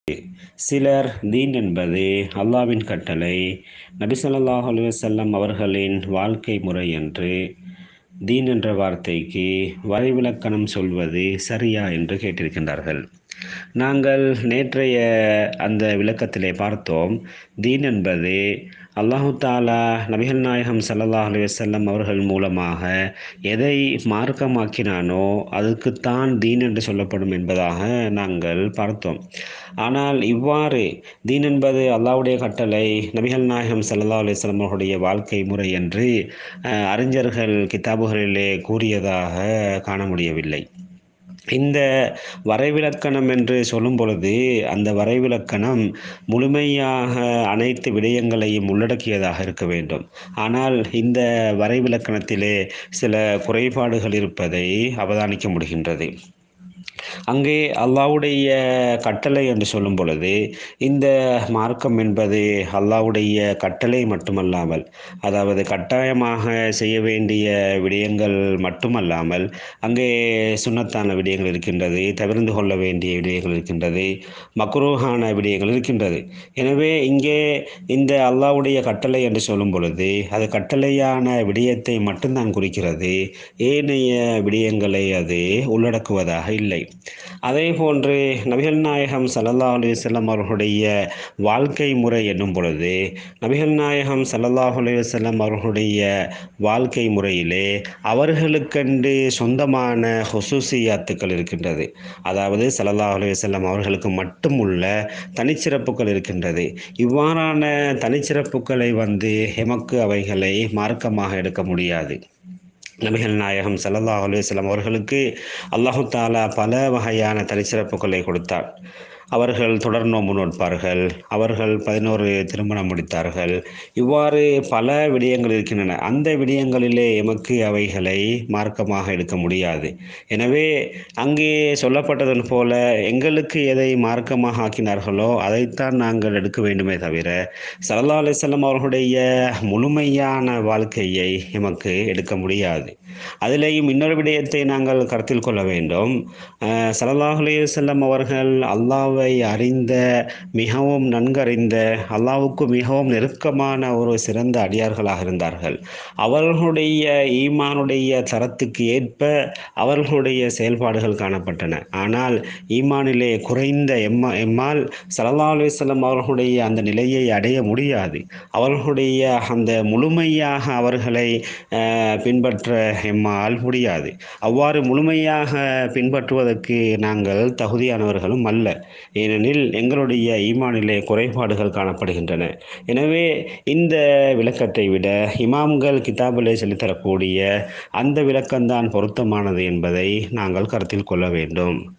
சிலர் தீன் என்பது அல்லாவின் கட்டளை நபிசல்லாஹ் அலுவலம் அவர்களின் வாழ்க்கை முறை என்று தீன் என்ற வார்த்தைக்கு வரைவிலக்கணம் சொல்வது சரியா என்று கேட்டிருக்கின்றார்கள் நாங்கள் நேற்றைய அந்த விளக்கத்திலே பார்த்தோம் தீன் என்பது அல்லாஹு தாலா நபிகள் நாயகம் சல்லல்லாஹ் அலி வசல்லம் அவர்கள் மூலமாக எதை மார்க்கமாக்கினானோ அதுக்குத்தான் தீன் என்று சொல்லப்படும் என்பதாக நாங்கள் பார்த்தோம் ஆனால் இவ்வாறு தீன் என்பது அல்லாவுடைய கட்டளை நபிகள் நாயகம் சல்லா அலிஸ்லாம் அவர்களுடைய வாழ்க்கை முறை என்று அறிஞர்கள் கிதாபுகளிலே கூறியதாக காண முடியவில்லை இந்த வரைவிலக்கணம் என்று சொல்லும் பொழுது அந்த வரைவிலக்கணம் முழுமையாக அனைத்து விடயங்களையும் உள்ளடக்கியதாக இருக்க வேண்டும் ஆனால் இந்த வரைவிலக்கணத்திலே சில குறைபாடுகள் இருப்பதை அவதானிக்க முடிகின்றது அங்கே அல்லாவுடைய கட்டளை என்று சொல்லும் பொழுது இந்த மார்க்கம் என்பது அல்லாவுடைய கட்டளை மட்டுமல்லாமல் அதாவது கட்டாயமாக செய்ய வேண்டிய விடயங்கள் மட்டுமல்லாமல் அங்கே சுண்ணத்தான விடயங்கள் இருக்கின்றது தவிர்ந்து கொள்ள வேண்டிய விடயங்கள் இருக்கின்றது மக்ரூஹான விடயங்கள் இருக்கின்றது எனவே இங்கே இந்த அல்லாவுடைய கட்டளை என்று சொல்லும் பொழுது அது கட்டளையான விடயத்தை மட்டும்தான் குறிக்கிறது ஏனைய விடயங்களை அது உள்ளடக்குவதாக இல்லை அதே போன்று நபிகள் நாயகம் சல்லல்லா அலுவலம் அவர்களுடைய வாழ்க்கை முறை என்னும் பொழுது நபிகள் நாயகம் சல்லல்லாஹ் அலுவலம் அவர்களுடைய வாழ்க்கை முறையிலே அவர்களுக்கென்று சொந்தமான ஹொசூசியாத்துக்கள் இருக்கின்றது அதாவது சல்லல்லாஹ் அலுவலம் அவர்களுக்கு மட்டும் உள்ள தனிச்சிறப்புகள் இருக்கின்றது இவ்வாறான தனிச்சிறப்புகளை வந்து எமக்கு அவைகளை மார்க்கமாக எடுக்க முடியாது நபிகள் நாயகம் சல்லல்லாஹ் அலுவலம் அவர்களுக்கு அல்லாஹு தாலா பல வகையான தனிச்சிறப்புகளை கொடுத்தார் அவர்கள் தொடர் நோம்பு நோட்பார்கள் அவர்கள் பதினோரு திருமணம் முடித்தார்கள் இவ்வாறு பல விடயங்கள் இருக்கின்றன அந்த விடயங்களிலே எமக்கு அவைகளை மார்க்கமாக எடுக்க முடியாது எனவே அங்கே சொல்லப்பட்டதன் போல எங்களுக்கு எதை மார்க்கமாக ஆக்கினார்களோ அதைத்தான் நாங்கள் எடுக்க வேண்டுமே தவிர சல்லா அலிசல்லாம் அவர்களுடைய முழுமையான வாழ்க்கையை எமக்கு எடுக்க முடியாது அதிலேயும் இன்னொரு விடயத்தை நாங்கள் கருத்தில் கொள்ள வேண்டும் சல்லாஹ் அலையுசல்லம் அவர்கள் அல்லாவை அறிந்த மிகவும் நன்கறிந்த அல்லாவுக்கு மிகவும் நெருக்கமான ஒரு சிறந்த அடியார்களாக இருந்தார்கள் அவர்களுடைய ஈமானுடைய தரத்துக்கு ஏற்ப அவர்களுடைய செயல்பாடுகள் காணப்பட்டன ஆனால் ஈமானிலே குறைந்த எம்மா எம்மால் சல்லா அலுவலம் அவர்களுடைய அந்த நிலையை அடைய முடியாது அவர்களுடைய அந்த முழுமையாக அவர்களை பின்பற்ற எம்மால் முடியாது அவ்வாறு முழுமையாக பின்பற்றுவதற்கு நாங்கள் தகுதியானவர்களும் அல்ல ஏனெனில் எங்களுடைய ஈமானிலே குறைபாடுகள் காணப்படுகின்றன எனவே இந்த விளக்கத்தை விட இமாம்கள் கிதாபிலே சொல்லித்தரக்கூடிய அந்த விளக்கம்தான் பொருத்தமானது என்பதை நாங்கள் கருத்தில் கொள்ள வேண்டும்